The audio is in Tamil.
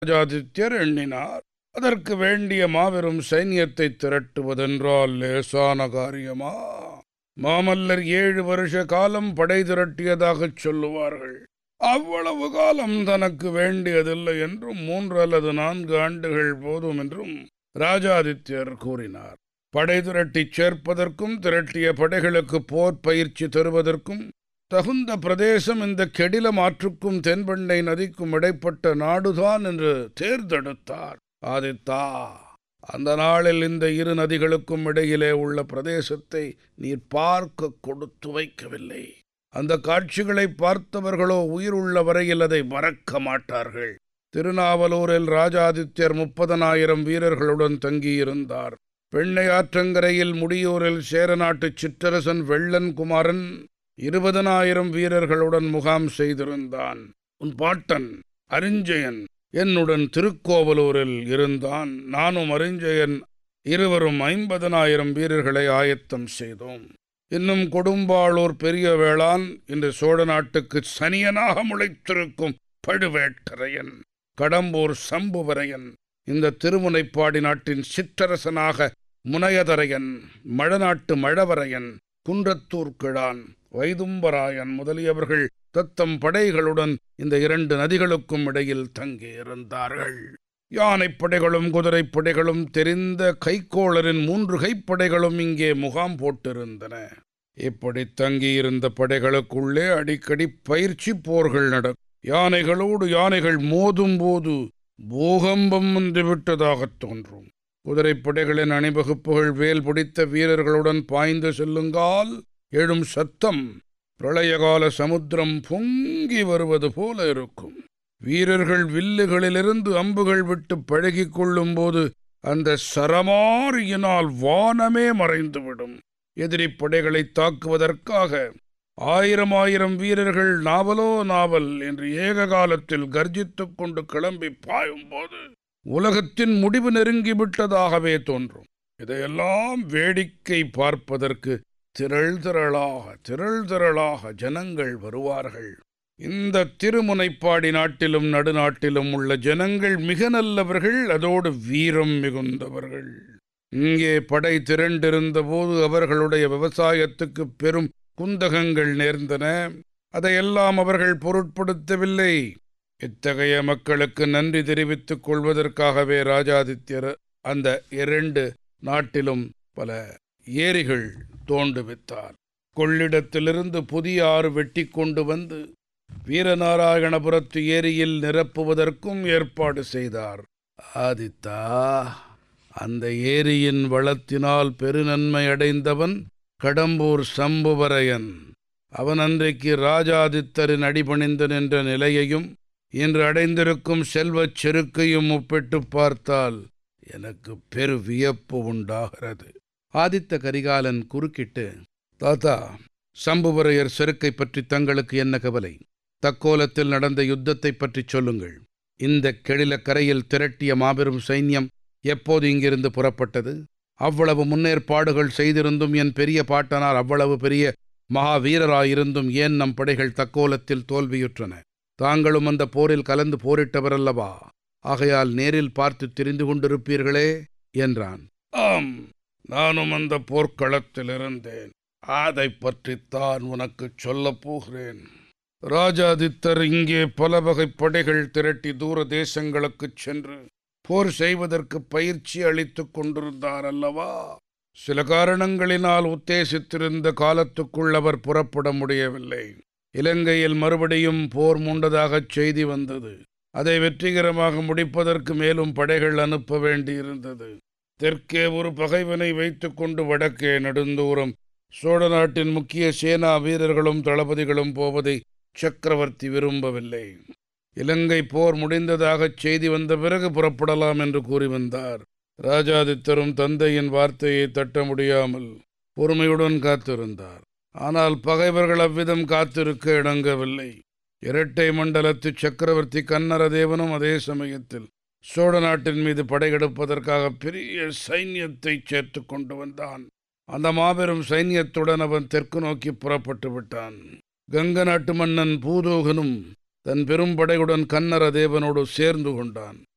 ராஜாதித்யர் எண்ணினார் அதற்கு வேண்டிய மாபெரும் சைன்யத்தை திரட்டுவதென்றால் லேசான காரியமா மாமல்லர் ஏழு வருஷ காலம் படை திரட்டியதாகச் சொல்லுவார்கள் அவ்வளவு காலம் தனக்கு வேண்டியதில்லை என்றும் மூன்று அல்லது நான்கு ஆண்டுகள் போதும் என்றும் ராஜாதித்யர் கூறினார் படை திரட்டிச் சேர்ப்பதற்கும் திரட்டிய படைகளுக்கு போர் பயிற்சி தருவதற்கும் தகுந்த பிரதேசம் இந்த கெடில மாற்றுக்கும் தென்பெண்ணை நதிக்கும் இடைப்பட்ட நாடுதான் என்று தேர்ந்தெடுத்தார் ஆதித்தா அந்த நாளில் இந்த இரு நதிகளுக்கும் இடையிலே உள்ள பிரதேசத்தை நீர் பார்க்க கொடுத்து வைக்கவில்லை அந்த காட்சிகளை பார்த்தவர்களோ உயிருள்ள வரையில் அதை மறக்க மாட்டார்கள் திருநாவலூரில் ராஜாதித்யர் முப்பதனாயிரம் வீரர்களுடன் தங்கியிருந்தார் பெண்ணை ஆற்றங்கரையில் முடியூரில் சேரநாட்டு சிற்றரசன் வெள்ளன் குமாரன் இருபதனாயிரம் வீரர்களுடன் முகாம் செய்திருந்தான் உன் பாட்டன் அரிஞ்சயன் என்னுடன் திருக்கோவலூரில் இருந்தான் நானும் அரிஞ்சயன் இருவரும் ஐம்பதனாயிரம் வீரர்களை ஆயத்தம் செய்தோம் இன்னும் கொடும்பாளூர் பெரிய வேளான் இன்று சோழ நாட்டுக்கு சனியனாக முளைத்திருக்கும் பழுவேட்டரையன் கடம்பூர் சம்புவரையன் இந்த திருமுனைப்பாடி நாட்டின் சிற்றரசனாக முனையதரையன் மழநாட்டு மழவரையன் குன்றத்தூர் கிழான் வைதும்பராயன் முதலியவர்கள் தத்தம் படைகளுடன் இந்த இரண்டு நதிகளுக்கும் இடையில் தங்கியிருந்தார்கள் யானைப்படைகளும் குதிரைப்படைகளும் தெரிந்த கைக்கோளரின் மூன்று கைப்படைகளும் இங்கே முகாம் போட்டிருந்தன இப்படி தங்கியிருந்த படைகளுக்குள்ளே அடிக்கடி பயிற்சி போர்கள் நடக்கும் யானைகளோடு யானைகள் மோதும் போது பூகம்பம் வந்துவிட்டதாகத் தோன்றும் குதிரைப்படைகளின் அணிவகுப்புகள் வேல் பிடித்த வீரர்களுடன் பாய்ந்து செல்லுங்கால் எழும் சத்தம் பிரளயகால சமுத்திரம் பொங்கி வருவது போல இருக்கும் வீரர்கள் வில்லுகளிலிருந்து அம்புகள் விட்டு பழகிக் கொள்ளும் போது அந்த சரமாரியினால் வானமே மறைந்துவிடும் எதிரி படைகளை தாக்குவதற்காக ஆயிரம் ஆயிரம் வீரர்கள் நாவலோ நாவல் என்று ஏக காலத்தில் கர்ஜித்துக் கொண்டு கிளம்பி பாயும் போது உலகத்தின் முடிவு நெருங்கிவிட்டதாகவே தோன்றும் இதையெல்லாம் வேடிக்கை பார்ப்பதற்கு திரள் திரளாக திரள் திரளாக ஜனங்கள் வருவார்கள் இந்த திருமுனைப்பாடி நாட்டிலும் நடுநாட்டிலும் உள்ள ஜனங்கள் மிக நல்லவர்கள் அதோடு வீரம் மிகுந்தவர்கள் இங்கே படை திரண்டிருந்த போது அவர்களுடைய விவசாயத்துக்கு பெரும் குந்தகங்கள் நேர்ந்தன அதையெல்லாம் அவர்கள் பொருட்படுத்தவில்லை இத்தகைய மக்களுக்கு நன்றி தெரிவித்துக் கொள்வதற்காகவே ராஜாதித்யர் அந்த இரண்டு நாட்டிலும் பல ஏரிகள் தோண்டுவித்தார் கொள்ளிடத்திலிருந்து புதிய ஆறு வெட்டி கொண்டு வந்து வீரநாராயணபுரத்து ஏரியில் நிரப்புவதற்கும் ஏற்பாடு செய்தார் ஆதித்தா அந்த ஏரியின் வளத்தினால் பெருநன்மை அடைந்தவன் கடம்பூர் சம்புவரையன் அவன் அன்றைக்கு ராஜாதித்தரின் அடிபணிந்து நின்ற நிலையையும் இன்று அடைந்திருக்கும் செல்வச் செருக்கையும் ஒப்பிட்டு பார்த்தால் எனக்கு பெரு வியப்பு உண்டாகிறது ஆதித்த கரிகாலன் குறுக்கிட்டு தாத்தா சம்புவரையர் செருக்கை பற்றி தங்களுக்கு என்ன கவலை தக்கோலத்தில் நடந்த யுத்தத்தை பற்றி சொல்லுங்கள் இந்த கெழில கரையில் திரட்டிய மாபெரும் சைன்யம் எப்போது இங்கிருந்து புறப்பட்டது அவ்வளவு முன்னேற்பாடுகள் செய்திருந்தும் என் பெரிய பாட்டனார் அவ்வளவு பெரிய மகாவீரராயிருந்தும் ஏன் நம் படைகள் தக்கோலத்தில் தோல்வியுற்றன தாங்களும் அந்த போரில் கலந்து போரிட்டவரல்லவா ஆகையால் நேரில் பார்த்து தெரிந்து கொண்டிருப்பீர்களே என்றான் ஆம் நானும் அந்த போர்க்களத்தில் இருந்தேன் அதை பற்றித்தான் உனக்கு சொல்லப் போகிறேன் ராஜாதித்தர் இங்கே பல வகை படைகள் திரட்டி தூர தேசங்களுக்குச் சென்று போர் செய்வதற்கு பயிற்சி அளித்துக் கொண்டிருந்தார் அல்லவா சில காரணங்களினால் உத்தேசித்திருந்த காலத்துக்குள் அவர் புறப்பட முடியவில்லை இலங்கையில் மறுபடியும் போர் மூண்டதாகச் செய்தி வந்தது அதை வெற்றிகரமாக முடிப்பதற்கு மேலும் படைகள் அனுப்ப வேண்டியிருந்தது தெற்கே ஒரு பகைவனை வைத்துக்கொண்டு வடக்கே நெடுந்தூரம் சோழ நாட்டின் முக்கிய சேனா வீரர்களும் தளபதிகளும் போவதை சக்கரவர்த்தி விரும்பவில்லை இலங்கை போர் முடிந்ததாகச் செய்தி வந்த பிறகு புறப்படலாம் என்று கூறி வந்தார் ராஜாதித்தரும் தந்தையின் வார்த்தையை தட்ட முடியாமல் பொறுமையுடன் காத்திருந்தார் ஆனால் பகைவர்கள் அவ்விதம் காத்திருக்க இணங்கவில்லை இரட்டை மண்டலத்து சக்கரவர்த்தி கன்னரதேவனும் அதே சமயத்தில் சோழ நாட்டின் மீது படையெடுப்பதற்காக பெரிய சைன்யத்தை சேர்த்து கொண்டு வந்தான் அந்த மாபெரும் சைன்யத்துடன் அவன் தெற்கு நோக்கி புறப்பட்டு விட்டான் கங்க நாட்டு மன்னன் பூதோகனும் தன் பெரும் படையுடன் கன்னர தேவனோடு சேர்ந்து கொண்டான்